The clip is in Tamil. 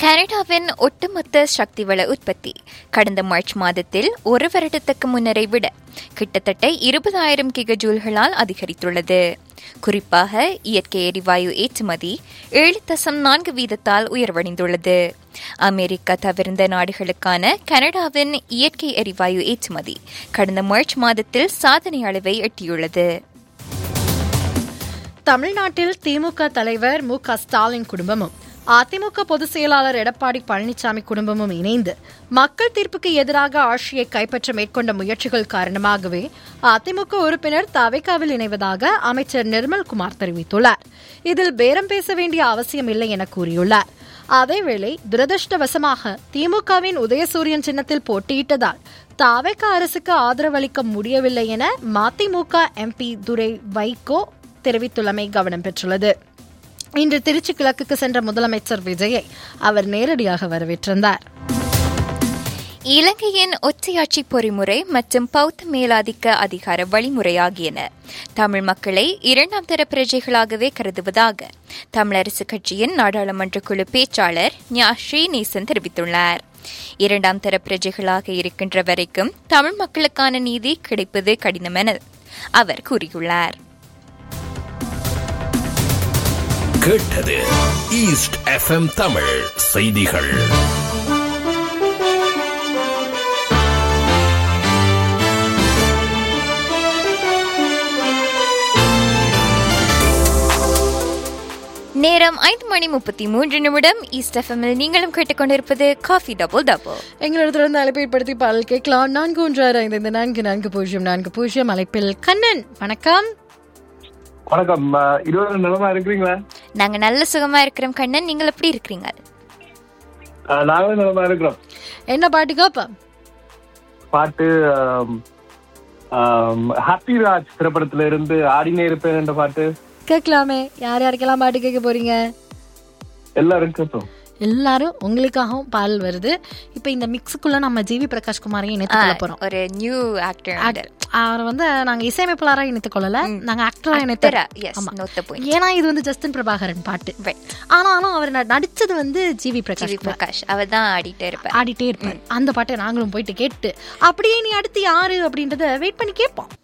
கனடாவின் ஒட்டுமொத்த சக்தி வள உற்பத்தி கடந்த மார்ச் மாதத்தில் ஒரு வருடத்துக்கு முன்னரை விட கிட்டத்தட்ட இருபதாயிரம் கிகஜூல்களால் அதிகரித்துள்ளது குறிப்பாக இயற்கை எரிவாயு ஏற்றுமதி ஏழு தசம் நான்கு வீதத்தால் உயர்வடைந்துள்ளது அமெரிக்கா தவிர்ந்த நாடுகளுக்கான கனடாவின் இயற்கை எரிவாயு ஏற்றுமதி கடந்த மார்ச் மாதத்தில் சாதனை அளவை எட்டியுள்ளது தமிழ்நாட்டில் திமுக தலைவர் மு க ஸ்டாலின் குடும்பமும் அதிமுக பொதுச் செயலாளர் எடப்பாடி பழனிசாமி குடும்பமும் இணைந்து மக்கள் தீர்ப்புக்கு எதிராக ஆட்சியை கைப்பற்ற மேற்கொண்ட முயற்சிகள் காரணமாகவே அதிமுக உறுப்பினர் தவைக்காவில் இணைவதாக அமைச்சர் நிர்மல்குமார் தெரிவித்துள்ளார் இதில் பேரம் பேச வேண்டிய அவசியம் இல்லை என கூறியுள்ளார் அதேவேளை துரதிருஷ்டவசமாக திமுகவின் உதயசூரியன் சின்னத்தில் போட்டியிட்டதால் தாவேக அரசுக்கு ஆதரவளிக்க முடியவில்லை என மதிமுக எம்பி துரை வைகோ தெரிவித்துள்ளமை கவனம் பெற்றுள்ளது இன்று திருச்சி கிழக்குக்கு சென்ற முதலமைச்சர் விஜயை அவர் நேரடியாக வரவேற்றிருந்தார் இலங்கையின் ஒற்றையாட்சி பொறிமுறை மற்றும் பௌத்த மேலாதிக்க அதிகார வழிமுறை ஆகியன தமிழ் மக்களை இரண்டாம் தர பிரஜைகளாகவே கருதுவதாக தமிழரசு கட்சியின் நாடாளுமன்ற குழு பேச்சாளர் ஞா ஸ்ரீநேசன் தெரிவித்துள்ளார் இரண்டாம் தர பிரஜைகளாக இருக்கின்ற வரைக்கும் தமிழ் மக்களுக்கான நீதி கிடைப்பது கடினம் என அவர் கூறியுள்ளார் கேட்டது ஈஸ்ட் எஃப்எம் தமிழ் செய்திகள் நேரம் ஐந்து மணி முப்பத்தி மூன்று நிமிடம் ஈஸ்ட் எஃப்எம்மில் நீங்களும் கேட்டுக்கொண்டிருப்பது காஃபி டபுள் டபுள் எங்களிடத்திலிருந்து அழைப்பை ஏற்படுத்தி பாடல் கேட்கலாம் நான்கு ஒன்று ஆறு ஐந்து ஐந்து நான்கு நான்கு பூஜ்ஜியம் நான்கு பூஜ்ஜியம் அழைப்பில் கண்ணன் வணக்கம் வணக்கம் அஹ், இருபது நிலமா இருக்கிறீங்களா நாங்க நல்ல சுகமா இருக்கிறோம் கண்ணன் நீங்கள் எப்படி இருக்கிறீங்க அஹ், நாங்களும் நிலமா இருக்கிறோம் என்ன பாட்டு கேப்பா பாட்டு ஹாப்பி ராஜ் திரைப்படத்துல இருந்து ஆடினே இருப்பேன் என்ற பாட்டு கேட்கலாமே யார் யாருக்கெல்லாம் பாட்டு கேட்க போறீங்க எல்லாரும் கேட்போம் எல்லாரும் உங்களுக்காகவும் பாடல் வருது இப்ப இந்த மிக்ஸுக்குள்ள நம்ம ஜிவி பிரகாஷ் குமாரையும் இணைத்துக் கொள்ள போறோம் ஒரு நியூ ஆக்டர் அவர் வந்து நாங்க இசையமைப்பாளரா இணைத்துக் கொள்ளல நாங்க ஆக்டரா இணைத்து எஸ் ஆமா. நோட் த பாயிண்ட் ஏன்னா இது வந்து ஜஸ்டின் பிரபாகரன் பாட்டு Right. ஆனாலும் அவர் ந- நடிச்சது வந்து ஜிவி பிரகாஷ் ஜிவி குமார். பிரகாஷ் அவர் தான் ஆடிட்டே இருப்பார் ஆடிட்டே இருப்பார் அந்த பாட்டை நாங்களும் போயிட்டு கேட்டு அப்படியே நீ அடுத்து யாரு அப்படின்றத வெயிட் பண்ணி கேட்போம்